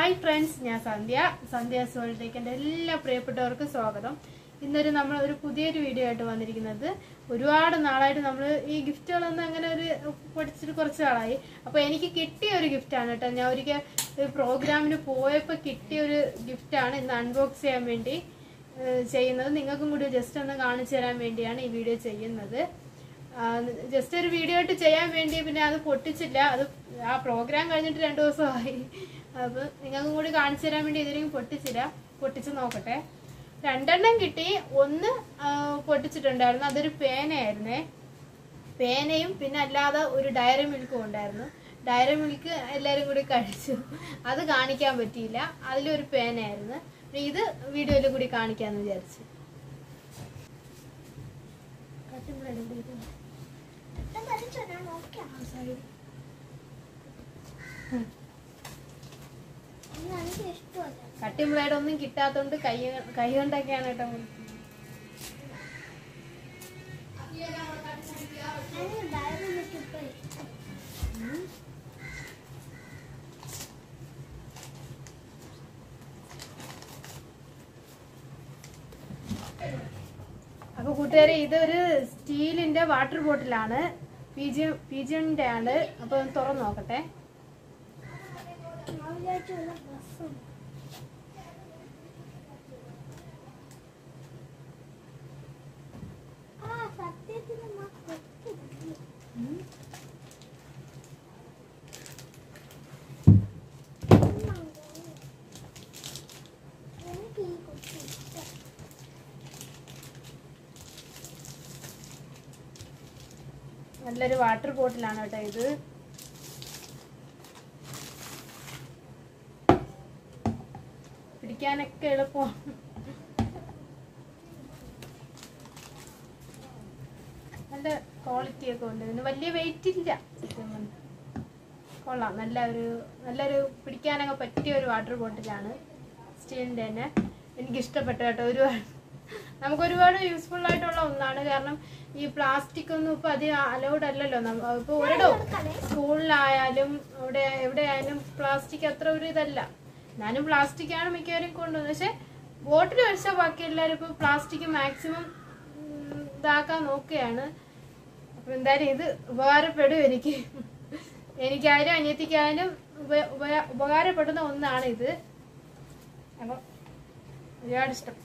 Hi friends ഞാൻ സന്ധ്യ സന്ധ്യ സോളിലേക്ക് എൻ്റെ എല്ലാ പ്രിയപ്പെട്ടവർക്കും സ്വാഗതം ഇന്നൊരു നമ്മൾ ഒരു പുതിയൊരു വീഡിയോ ആയിട്ട് വന്നിരിക്കുന്നത് ഒരുപാട് നാളായിട്ട് നമ്മൾ ഈ ഗിഫ്റ്റുകളൊന്നും അങ്ങനെ ഒരു പഠിച്ചിട്ട് കുറച്ച് നാളായി അപ്പോൾ എനിക്ക് കിട്ടിയ ഒരു ഗിഫ്റ്റാണ് കേട്ടോ ഞാൻ ഒരിക്കൽ ഒരു പ്രോഗ്രാമിന് പോയപ്പോൾ കിട്ടിയ ഒരു ഗിഫ്റ്റാണ് ഇന്ന് അൺബോക്സ് ചെയ്യാൻ വേണ്ടി ഏഹ്, ചെയ്യുന്നത് നിങ്ങൾക്കും കൂടി ജസ്റ്റ് ഒന്ന് കാണിച്ചു തരാൻ വേണ്ടിയാണ് ഈ വീഡിയോ ചെയ്യുന്നത് ജസ്റ്റ് ഒരു വീഡിയോ ആയിട്ട് ചെയ്യാൻ വേണ്ടി പിന്നെ അത് പൊട്ടിച്ചില്ല അത് ആ പ്രോഗ്രാം കഴിഞ്ഞിട്ട് രണ്ടു ദിവസമായി അപ്പൊ നിങ്ങൾക്കും കൂടി കാണിച്ചു തരാൻ വേണ്ടി ഇതിനും പൊട്ടിച്ചില്ല പൊട്ടിച്ച് നോക്കട്ടെ രണ്ടെണ്ണം കിട്ടി ഒന്ന് ആ, പൊട്ടിച്ചിട്ടുണ്ടായിരുന്നു അതൊരു പേനയായിരുന്നേ പേനയും പിന്നെ അല്ലാതെ ഒരു ഡയറി മിൽക്കും ഉണ്ടായിരുന്നു ഡയറി മിൽക്ക് എല്ലാവരും കൂടി കഴിച്ചു അത് കാണിക്കാൻ പറ്റിയില്ല അതിലൊരു പേനയായിരുന്നു പിന്നെ ഇത് വീഡിയോയിൽ കൂടി കാണിക്കാന്ന് വിചാരിച്ചു കട്ടിമ്പിള എവിടെ ഇരിക്കുന്നു? ആ, side. കട്ടിംഗ് ബ്ലേഡ് ഒന്നും കിട്ടാത്തോണ്ട് കൈ കൈ കൊണ്ടൊക്കെയാണ് കേട്ടോ മുറിക്കുന്നത്. അപ്പൊ കൂട്ടുകാരെ ഇതൊരു സ്റ്റീലിന്റെ വാട്ടർ ബോട്ടിലാണ് പീജി പീജിയന്റെ ആണ് അപ്പൊ ഒന്ന് തുറന്നു നോക്കട്ടെ നല്ലൊരു വാട്ടർ ബോട്ടിലാണ് കേട്ടോ ഇത് പിടിക്കാനൊക്കെ എളുപ്പമാണ് നല്ല ക്വാളിറ്റി ഒക്കെ ഉണ്ട് ഇതിന് വലിയ വെയിറ്റ് ഇല്ല സത്യം പറഞ്ഞാ. കൊള്ളാം നല്ല ഒരു നല്ലൊരു പിടിക്കാനൊക്കെ പറ്റിയ ഒരു വാട്ടർ ബോട്ടിലാണ് സ്റ്റീലിൻ്റെ തന്നെ എനിക്ക് ഇഷ്ടപ്പെട്ടു കേട്ടോ ഒരുപാട് നമുക്ക് ഒരുപാട് യൂസ്ഫുൾ ആയിട്ടുള്ള ഒന്നാണ് കാരണം ഈ പ്ലാസ്റ്റിക് ഒന്നും ഇപ്പൊ അധികം അലൗഡ് അല്ലല്ലോ നമ്മ- ഇപ്പൊ ഒരിടവും സ്കൂളിലായാലും ഇവിടെ എവിടെയായാലും പ്ലാസ്റ്റിക് അത്ര ഒരു ഇതല്ല ഞാനും പ്ലാസ്റ്റിക് ആണ് മിക്കവരും കൊണ്ടുവന്നത് പക്ഷെ ബോട്ടിൽ ഒഴിച്ചാൽ ബാക്കി എല്ലാവരും ഇപ്പൊ പ്ലാസ്റ്റിക് മാക്സിമം ഇതാക്കാൻ നോക്കുകയാണ് അപ്പൊ എന്തായാലും ഇത് ഉപകാരപ്പെടും എനിക്ക് എനിക്കായാലും അനിയത്തിക്കായാലും ഉപ- ഉപ- ഉപകാരപ്പെടുന്ന ഒന്നാണ് ഇത് അപ്പൊ ഒരുപാട് ഇഷ്ടപ്പെട്ടു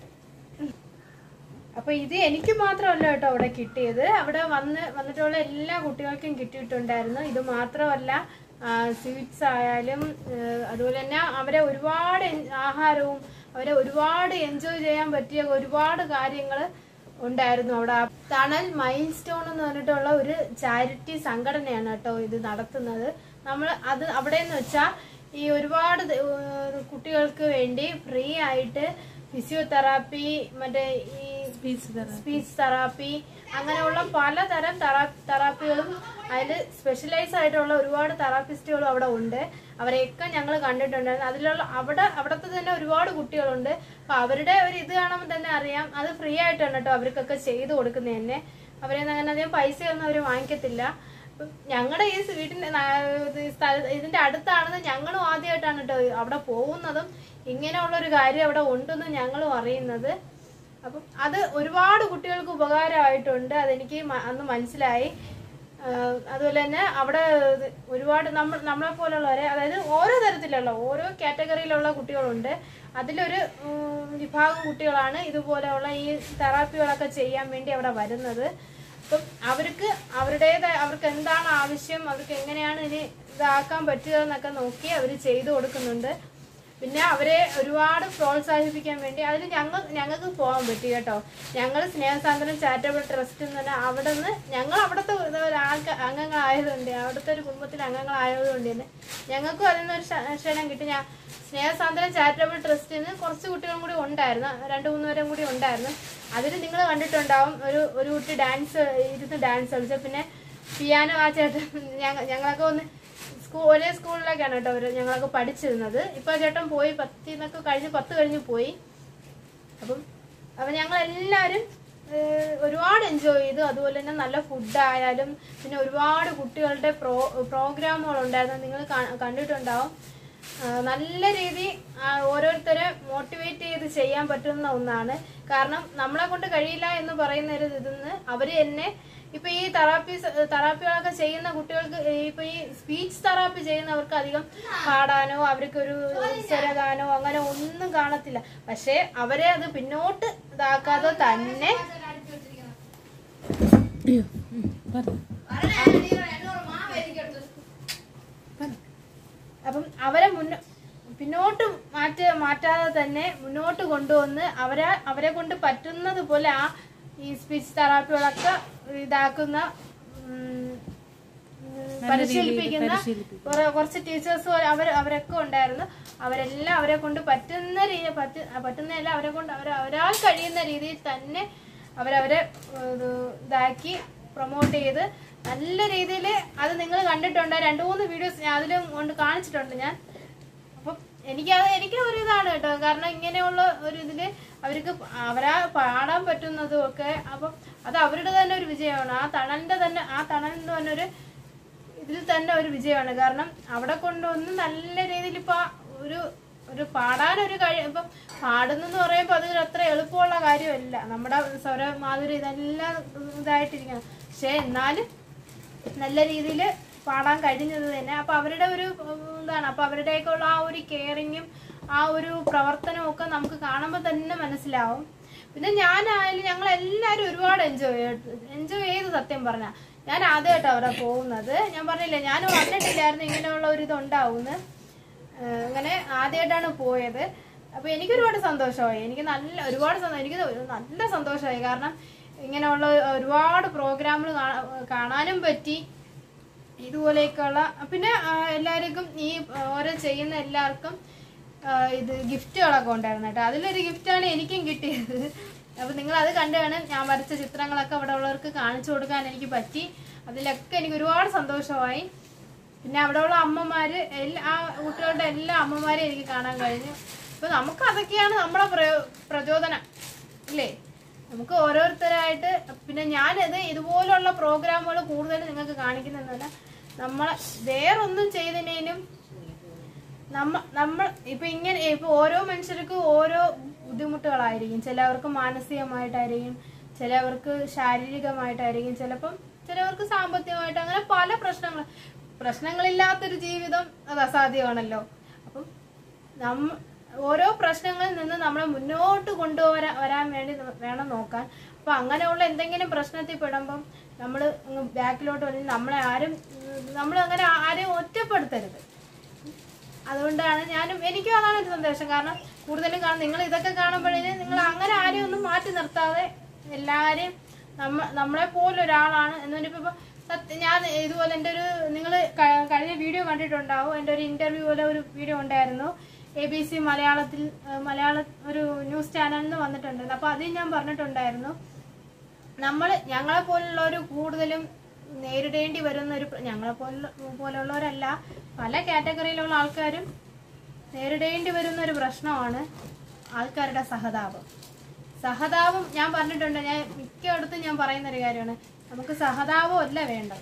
അപ്പൊ ഇത് എനിക്ക് മാത്രമല്ല കേട്ടോ അവിടെ കിട്ടിയത് അവിടെ വന്ന് വന്നിട്ടുള്ള എല്ലാ കുട്ടികൾക്കും കിട്ടിയിട്ടുണ്ടായിരുന്നു ഇത് മാത്രമല്ല സ്വീറ്റ്സ് ആയാലും ആ, അതുപോലെ തന്നെ അവരെ ഒരുപാട് എൻ- ആഹാരവും അവരെ ഒരുപാട് എൻജോയ് ചെയ്യാൻ പറ്റിയ ഒരുപാട് കാര്യങ്ങൾ ഉണ്ടായിരുന്നു അവിടെ ആ തണൽ മൈൽ സ്റ്റോൺ എന്ന് പറഞ്ഞിട്ടുള്ള ഒരു ചാരിറ്റി സംഘടനയാണ് കേട്ടോ ഇത് നടത്തുന്നത് നമ്മൾ അത് അവിടെ എന്ന് വെച്ചാൽ ഈ ഒരുപാട് ദ- ഏഹ് കുട്ടികൾക്ക് വേണ്ടി ഫ്രീ ആയിട്ട് ഫിസിയോതെറാപ്പി മറ്റേ ഈ സ്പീച്ച് തെറാപ്പി അങ്ങനെയുള്ള പലതരം തെറാ- തെറാപ്പികളും അതിൽ സ്പെഷ്യലൈസ് ആയിട്ടുള്ള ഒരുപാട് തെറാപ്പിസ്റ്റുകളും അവിടെ ഉണ്ട് അവരെയൊക്കെ ഞങ്ങൾ കണ്ടിട്ടുണ്ടായിരുന്നു അതിലുള്ള അവിടെ അവിടുത്തെ തന്നെ ഒരുപാട് കുട്ടികളുണ്ട് അപ്പൊ അവരുടെ ഒരു ഇത് കാണുമ്പോൾ തന്നെ അറിയാം അത് ഫ്രീ ആയിട്ടാണ് കേട്ടോ അവർക്കൊക്കെ ചെയ്തു കൊടുക്കുന്നത് തന്നെ അവരെ അങ്ങനെ അധികം പൈസയൊന്നും അവർ വാങ്ങിക്കത്തില്ല ഞങ്ങളുടെ ഈ വീട്ടിന്റെ നാ- ഇത് സ്ഥല- ഇതിന്റെ അടുത്താണെന്ന് ഞങ്ങളും ആദ്യമായിട്ടാണ് കേട്ടോ അവിടെ പോകുന്നതും ഇങ്ങനെയുള്ള ഒരു കാര്യം അവിടെ ഉണ്ടെന്ന് ഞങ്ങളും അറിയുന്നത് അപ്പം അത് ഒരുപാട് കുട്ടികൾക്ക് ഉപകാരമായിട്ടുണ്ട് അതെനിക്ക് മ- അന്ന് മനസ്സിലായി ആഹ് അതുപോലെ തന്നെ അവിടെ ഇത് ഒരുപാട് നമ്മൾ നമ്മളെ പോലുള്ളവരെ അതായത് ഓരോ തരത്തിലുള്ള ഓരോ കാറ്റഗറിയിലുള്ള കുട്ടികളുണ്ട് അതിലൊരു ഉം, വിഭാഗം കുട്ടികളാണ് ഇതുപോലെയുള്ള ഈ തെറാപ്പികളൊക്കെ ചെയ്യാൻ വേണ്ടി അവിടെ വരുന്നത് അപ്പം അവർക്ക് അവരുടേതായ അവർക്ക് എന്താണ് ആവശ്യം അവർക്ക് എങ്ങനെയാണ് ഇനി ഇതാക്കാൻ പറ്റുക എന്നൊക്കെ നോക്കി അവർ ചെയ്തു കൊടുക്കുന്നുണ്ട് പിന്നെ അവരെ ഒരുപാട് പ്രോത്സാഹിപ്പിക്കാൻ വേണ്ടി അതിൽ ഞങ്ങൾ ഞങ്ങൾക്ക് പോകാൻ പറ്റി കേട്ടോ ഞങ്ങൾ സ്നേഹസാന്ദ്രം ചാരിറ്റബിൾ ട്രസ്റ്റ് എന്ന് പറഞ്ഞാൽ അവിടെ നിന്ന് ഞങ്ങൾ അവിടുത്തെ ഒരാൾക്ക് അംഗങ്ങളായതുകൊണ്ട് അവിടുത്തെ ഒരു കുടുംബത്തിലെ അംഗങ്ങളായതുകൊണ്ട് തന്നെ ഞങ്ങൾക്കും അതിൽ നിന്നൊരു ക്ഷ- ക്ഷണം കിട്ടി ഞാൻ സ്നേഹസാന്ദ്രം ചാരിറ്റബിൾ ട്രസ്റ്റിൽ നിന്ന് കുറച്ച് കുട്ടികളും കൂടി ഉണ്ടായിരുന്നു രണ്ട് മൂന്ന് പേരും കൂടി ഉണ്ടായിരുന്നു അതിൽ നിങ്ങൾ കണ്ടിട്ടുണ്ടാവും ഒരു ഒരു കുട്ടി ഡാൻസ് ഇരുന്ന് ഡാൻസ് കളിച്ച പിന്നെ പിയാനോ ആ ചേട്ടൻ ഞങ്ങ ഞങ്ങളൊക്കെ ഒന്ന് സ്കൂൾ ഒരേ സ്കൂളിലേക്കാണ് കേട്ടോ അവര് ഞങ്ങളൊക്കെ പഠിച്ചിരുന്നത് ഇപ്പൊ ആ ചേട്ടൻ പോയി പത്തിൽ നിന്നൊക്കെ കഴിഞ്ഞ് പത്ത് കഴിഞ്ഞ് പോയി അപ്പം അപ്പം ഞങ്ങൾ എല്ലാവരും ഒരുപാട് എൻജോയ് ചെയ്തു അതുപോലെ തന്നെ നല്ല ഫുഡായാലും പിന്നെ ഒരുപാട് കുട്ടികളുടെ പ്രോ പ്രോഗ്രാമുകൾ ഉണ്ടായിരുന്നു നിങ്ങൾ കണ്ടിട്ടുണ്ടാവും ആ, നല്ല രീതി ആ, ഓരോരുത്തരെ മോട്ടിവേറ്റ് ചെയ്ത് ചെയ്യാൻ പറ്റുന്ന ഒന്നാണ് കാരണം നമ്മളെ കൊണ്ട് കഴിയില്ല എന്ന് പറയുന്ന ഒരു ഇതിന്ന് അവര് തന്നെ ഇപ്പൊ ഈ തെറാപ്പി തെറാപ്പികളൊക്കെ ചെയ്യുന്ന കുട്ടികൾക്ക് ഇപ്പൊ ഈ സ്പീച്ച് തെറാപ്പി ചെയ്യുന്നവർക്ക് അധികം പാടാനോ അവർക്കൊരു സ്വരഗാനോ അങ്ങനെ ഒന്നും കാണത്തില്ല പക്ഷെ അവരെ അത് പിന്നോട്ട് ഇതാക്കാതെ തന്നെ അയ്യോ ഉം, പറഞ്ഞു അപ്പം അവരെ മുന്ന പിന്നോട്ട് മാറ്റ മാറ്റാതെ തന്നെ മുന്നോട്ട് കൊണ്ടുവന്ന് അവരെ അവരെ കൊണ്ട് പറ്റുന്നത് പോലെ ആ ഈ സ്പീച്ച് തെറാപ്പികളൊക്കെ ഇതാക്കുന്ന ഉം, ഉം, പരിശീലിപ്പിക്കുന്ന കുറെ- കുറച്ച് ടീച്ചേഴ്സ് അവർ അവരൊക്കെ ഉണ്ടായിരുന്നു അവരെല്ലാം അവരെ കൊണ്ട് പറ്റുന്ന രീതി പറ്റ പറ്റുന്നതല്ല അവരെ കൊണ്ട് അവർ ഒരാൾ കഴിയുന്ന രീതിയിൽ തന്നെ അവരവരെ ഏഹ്, ഇത് ഇതാക്കി പ്രൊമോട്ട് ചെയ്ത് നല്ല രീതിയിൽ അത് നിങ്ങൾ കണ്ടിട്ടുണ്ട് രണ്ട് മൂന്ന് വീഡിയോസ് ഞാൻ അതിലും കൊണ്ട് കാണിച്ചിട്ടുണ്ട് ഞാൻ അപ്പം എനിക്കത് എനിക്ക് ഒരു ഇതാണ് കേട്ടോ കാരണം ഇങ്ങനെയുള്ള ഒരു ഇതില് അവർക്ക് അവരാ പാടാൻ പറ്റുന്നതും ഒക്കെ അപ്പം അത് അവരുടെ തന്നെ ഒരു വിജയമാണ് ആ തണലിന്റെ തന്നെ ആ തണലിന്റെ തന്നെ ഒരു ഇതിൽ തന്നെ ഒരു വിജയമാണ് കാരണം അവിടെ കൊണ്ടുവന്ന് നല്ല രീതിയിൽ ഇപ്പൊ ആ ഒരു ഒരു പാടാനൊരു കഴി ഇപ്പം പാടുന്നെന്ന് പറയുമ്പോൾ അത് അത്ര എളുപ്പമുള്ള കാര്യമല്ല നമ്മുടെ സ്വര മാധുരി ഇതെല്ലാം ഇതായിട്ടിരിക്കണം പക്ഷെ എന്നാലും നല്ല രീതിയിൽ പാടാൻ കഴിഞ്ഞത് തന്നെ അപ്പൊ അവരുടെ ഒരു ഉം, എന്താണ് അപ്പൊ അവരുടെയൊക്കെ ഉള്ള ആ ഒരു കെയറിങ്ങും ആ ഒരു പ്രവർത്തനവും ഒക്കെ നമുക്ക് കാണുമ്പോൾ തന്നെ മനസ്സിലാവും പിന്നെ ഞാനായാലും ഞങ്ങൾ എല്ലാവരും ഒരുപാട് എൻജോയ് എൻജോയ് ചെയ്ത് സത്യം പറഞ്ഞ ഞാൻ ആദ്യമായിട്ടാണ് അവിടെ പോകുന്നത് ഞാൻ പറഞ്ഞില്ലേ ഞാൻ വന്നിട്ടില്ലായിരുന്നു ഇങ്ങനെയുള്ള ഒരു ഇത് ഉണ്ടാവുമെന്ന് ഏഹ് അങ്ങനെ ആദ്യമായിട്ടാണ് പോയത് അപ്പൊ എനിക്ക് ഒരുപാട് സന്തോഷമായി എനിക്ക് നല്ല ഒരുപാട് സന്തോഷം എനിക്ക് നല്ല സന്തോഷമായി കാരണം ഇങ്ങനെയുള്ള ഒരുപാട് പ്രോഗ്രാമുകൾ കാണാനും പറ്റി ഇതുപോലെയൊക്കെയുള്ള പിന്നെ ആ, എല്ലാവർക്കും ഈ ആ, ഓരോ ചെയ്യുന്ന എല്ലാവർക്കും ആ, ഇത് ഗിഫ്റ്റുകളൊക്കെ ഉണ്ടായിരുന്നു കേട്ടോ അതിലൊരു ഗിഫ്റ്റാണ് എനിക്കും കിട്ടിയത് അപ്പൊ നിങ്ങൾ അത് കണ്ടാണ് ഞാൻ വരച്ച ചിത്രങ്ങളൊക്കെ അവിടെ ഉള്ളവർക്ക് കാണിച്ചു കൊടുക്കാൻ എനിക്ക് പറ്റി അതിലൊക്കെ എനിക്ക് ഒരുപാട് സന്തോഷമായി പിന്നെ അവിടെ ഉള്ള അമ്മമാര് എല്ലാ ആ കുട്ടികളുടെ എല്ലാ അമ്മമാരെയും എനിക്ക് കാണാൻ കഴിഞ്ഞു അപ്പൊ നമുക്ക് അതൊക്കെയാണ് നമ്മുടെ പ്രയോ പ്രചോദനം ഇല്ലേ നമുക്ക് ഓരോരുത്തരായിട്ട് പിന്നെ ഞാനിത് ഇതുപോലുള്ള പ്രോഗ്രാമുകൾ കൂടുതൽ നിങ്ങൾക്ക് കാണിക്കുന്നതല്ല നമ്മളെ വേറൊന്നും ചെയ്തതിനേലും നമ്മ നമ്മൾ ഇപ്പൊ ഇങ്ങനെ ഇപ്പൊ ഓരോ മനുഷ്യർക്കും ഓരോ ബുദ്ധിമുട്ടുകളായിരിക്കും ചിലവർക്ക് മാനസികമായിട്ടായിരിക്കും ചിലവർക്ക് ശാരീരികമായിട്ടായിരിക്കും ചിലപ്പം ചിലവർക്ക് സാമ്പത്തികമായിട്ട് അങ്ങനെ പല പ്രശ്നങ്ങൾ പ്രശ്നങ്ങളില്ലാത്തൊരു ജീവിതം അത് അസാധ്യമാണല്ലോ അപ്പം നമ്മ ഓരോ പ്രശ്നങ്ങളിൽ നിന്ന് നമ്മളെ മുന്നോട്ട് കൊണ്ടുവരാൻ വരാൻ വേണ്ടി ന- വേണം നോക്കാൻ അപ്പൊ അങ്ങനെയുള്ള എന്തെങ്കിലും പ്രശ്നത്തിൽ പെടുമ്പം നമ്മൾ ബാക്കിലോട്ട് വന്ന് നമ്മളെ ആരും നമ്മൾ അങ്ങനെ ആരെയും ഒറ്റപ്പെടുത്തരുത് അതുകൊണ്ടാണ് ഞാനും എനിക്കും അതാണ് ഒരു സന്തോഷം കാരണം കൂടുതലും കാണും നിങ്ങൾ ഇതൊക്കെ കാണുമ്പോഴേ നിങ്ങൾ അങ്ങനെ ആരെയും ഒന്നും മാറ്റി നിർത്താതെ എല്ലാരെയും നമ്മ നമ്മളെ പോലെ ഒരാളാണ് എന്ന് പറഞ്ഞപ്പോ ഇപ്പൊ സത്യം ഞാൻ ഇതുപോലെ എൻ്റെ ഒരു നിങ്ങൾ കഴിഞ്ഞ വീഡിയോ കണ്ടിട്ടുണ്ടാവും എൻ്റെ ഒരു ഇന്റർവ്യൂ പോലെ ഒരു വീഡിയോ ഉണ്ടായിരുന്നു എ ബി സി മലയാളത്തിൽ ഏഹ്, മലയാള ഒരു ന്യൂസ് ചാനലിൽ നിന്ന് വന്നിട്ടുണ്ടായിരുന്നു അപ്പൊ അതിൽ ഞാൻ പറഞ്ഞിട്ടുണ്ടായിരുന്നു നമ്മൾ ഞങ്ങളെ പോലുള്ളവർ കൂടുതലും നേരിടേണ്ടി വരുന്ന ഒരു പ്ര- ഞങ്ങളെ പോലുള്ള പോലുള്ളവരല്ല പല കാറ്റഗറിയിലുള്ള ആൾക്കാരും നേരിടേണ്ടി വരുന്ന ഒരു പ്രശ്നമാണ് ആൾക്കാരുടെ സഹതാപം സഹതാപം ഞാൻ പറഞ്ഞിട്ടുണ്ട് ഞാൻ മിക്കയിടത്തും ഞാൻ പറയുന്ന ഒരു കാര്യമാണ് നമുക്ക് സഹതാപം അല്ല വേണ്ടത്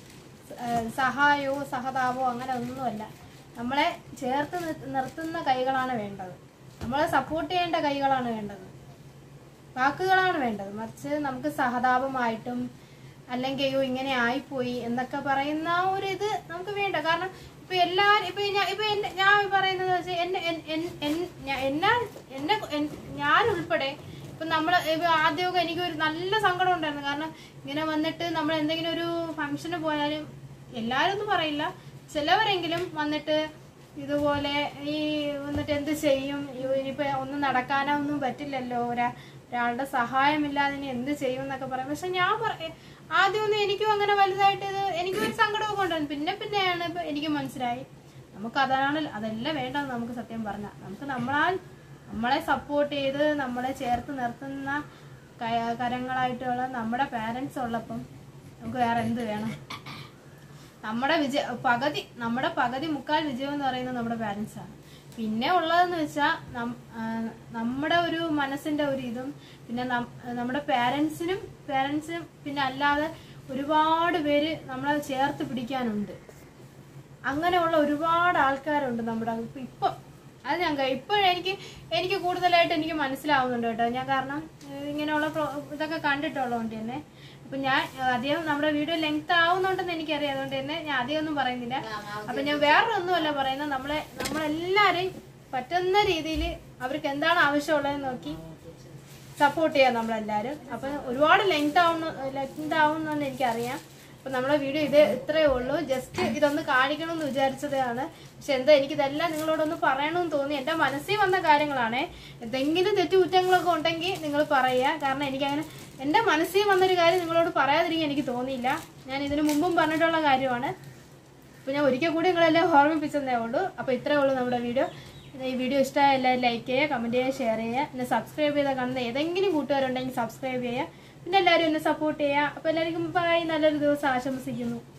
ഏഹ് സഹായവും സഹതാപവും അങ്ങനെ ഒന്നുമല്ല നമ്മളെ ചേർത്ത് നിർ- നിർത്തുന്ന കൈകളാണ് വേണ്ടത് നമ്മളെ സപ്പോർട്ട് ചെയ്യേണ്ട കൈകളാണ് വേണ്ടത് വാക്കുകളാണ് വേണ്ടത് മറിച്ച് നമുക്ക് സഹതാപമായിട്ടും അല്ലെങ്കിൽ അയ്യോ ഇങ്ങനെ ആയിപ്പോയി എന്നൊക്കെ പറയുന്ന ആ ഒരു ഇത് നമുക്ക് വേണ്ട കാരണം ഇപ്പൊ എല്ലാരും ഇപ്പൊ ഞാൻ ഇപ്പൊ എന്നെ ഞാൻ പറയുന്നത് വെച്ചാൽ എന്നെ എൻ- എൻ- എൻ- ഞാ- എന്നാ എന്നെ എൻ- ഞാൻ ഉൾപ്പെടെ ഇപ്പൊ നമ്മള് ഇപ്പൊ ആദ്യമൊക്കെ എനിക്ക് ഒരു നല്ല സങ്കടം ഉണ്ടായിരുന്നു കാരണം ഇങ്ങനെ വന്നിട്ട് നമ്മൾ എന്തെങ്കിലും ഒരു ഫംഗ്ഷന് പോയാലും എല്ലാരും ഒന്നും പറയില്ല ചിലവരെങ്കിലും വന്നിട്ട് ഇതുപോലെ ഈ വന്നിട്ട് എന്ത് ചെയ്യും അയ്യോ, ഇനിയിപ്പോ ഒന്നും നടക്കാനോ ഒന്നും പറ്റില്ലല്ലോ ഒരാ ഒരാളുടെ സഹായമില്ലാതെ ഇനി എന്ത് ചെയ്യും എന്നൊക്കെ പറയും പക്ഷെ ഞാൻ പറ- ആദ്യമൊന്നും എനിക്കും അങ്ങനെ വലുതായിട്ട് ഇത് എനിക്കും ഒരു സങ്കടമൊക്കെ ഉണ്ടായിരുന്നു പിന്നെ പിന്നെയാണ് ഇപ്പൊ എനിക്ക് മനസ്സിലായി നമുക്ക് അതാണ് അതല്ല വേണ്ടത് നമുക്ക് സത്യം പറഞ്ഞ നമുക്ക് നമ്മളാൽ നമ്മളെ സപ്പോർട്ട് ചെയ്ത് നമ്മളെ ചേർത്ത് നിർത്തുന്ന ക- കരങ്ങളായിട്ടുള്ള നമ്മുടെ പാരൻസ് ഉള്ളപ്പം നമുക്ക് വേറെ എന്ത് വേണം നമ്മുടെ വിജയ പകുതി നമ്മുടെ പകുതി മുക്കാൽ വിജയം എന്ന് പറയുന്നത് നമ്മുടെ പാരൻസ് ആണ് പിന്നെ ഉള്ളതെന്ന് വെച്ചാൽ നമ്മുടെ ഒരു മനസ്സിന്റെ ഒരു ഇതും പിന്നെ നം- നമ്മുടെ പാരൻസിനും പാരൻസിനും പിന്നെ അല്ലാതെ ഒരുപാട് പേര് നമ്മളെ ചേർത്ത് പിടിക്കാനുണ്ട് അങ്ങനെയുള്ള ഒരുപാട് ആൾക്കാരുണ്ട് നമ്മുടെ ഇപ്പം ഇപ്പം അത് ഞാൻ ഇപ്പോഴെനിക്ക് എനിക്ക് കൂടുതലായിട്ട് എനിക്ക് മനസ്സിലാവുന്നുണ്ട് കേട്ടോ ഞാൻ കാരണം ഏഹ് ഇങ്ങനെയുള്ള പ്രോ- ഇതൊക്കെ കണ്ടിട്ടുള്ളതുകൊണ്ട് തന്നെ അപ്പം ഞാൻ ഏഹ് അധികം നമ്മുടെ വീഡിയോ ലെങ്ത് ആവുന്നുണ്ടെന്ന് എനിക്കറിയാം അതുകൊണ്ട് തന്നെ ഞാൻ അധികം ഒന്നും പറയുന്നില്ല അപ്പം ഞാൻ വേറെ ഒന്നുമല്ല പറയുന്നത് നമ്മളെ നമ്മളെല്ലാവരെയും പറ്റുന്ന രീതിയിൽ അവർക്ക് എന്താണ് ആവശ്യമുള്ളതെന്ന് നോക്കി സപ്പോർട്ട് ചെയ്യാം നമ്മളെല്ലാവരും അപ്പം ഒരുപാട് ലെങ്ത് ആവുന്ന ലെങ്ത് ആവുന്നെന്ന് എനിക്കറിയാം അപ്പം നമ്മുടെ വീഡിയോ ഇത് ഇത്രയേ ഉള്ളൂ ജസ്റ്റ് ഇതൊന്ന് കാണിക്കണമെന്ന് വിചാരിച്ചതാണ് പക്ഷെ എന്താ എനിക്കിതെല്ലാം നിങ്ങളോടൊന്ന് പറയണമെന്ന് തോന്നി എൻ്റെ മനസ്സിൽ വന്ന കാര്യങ്ങളാണ് എന്തെങ്കിലും തെറ്റുകുറ്റങ്ങളൊക്കെ ഉണ്ടെങ്കിൽ നിങ്ങൾ പറയുക കാരണം എനിക്കങ്ങനെ എൻ്റെ മനസ്സിൽ വന്നൊരു കാര്യം നിങ്ങളോട് പറയാതിരിക്കാൻ എനിക്ക് തോന്നിയില്ല ഞാൻ ഇതിനു മുമ്പും പറഞ്ഞിട്ടുള്ള കാര്യമാണ് അപ്പോൾ ഞാൻ ഒരിക്കൽ കൂടി നിങ്ങളെല്ലാം ഓർമ്മിപ്പിച്ചതേ ഉള്ളൂ അപ്പോൾ ഇത്രയേ ഉള്ളൂ നമ്മുടെ വീഡിയോ ഈ വീഡിയോ ഇഷ്ടമായ എല്ലാവരും ലൈക്ക് ചെയ്യുക കമൻറ്റ് ചെയ്യുക ഷെയർ ചെയ്യുക പിന്നെ സബ്സ്ക്രൈബ് ചെയ്താൽ കാണുന്ന ഏതെങ്കിലും കൂട്ടുകാരുണ്ടെങ്കിൽ സബ്സ്ക്രൈബ് ചെയ്യുക പിന്നെ എല്ലാവരും എന്നെ സപ്പോർട്ട് ചെയ്യുക അപ്പോൾ എല്ലാവർക്കും ബൈ നല്ലൊരു ദിവസം ആശംസിക്കുന്നു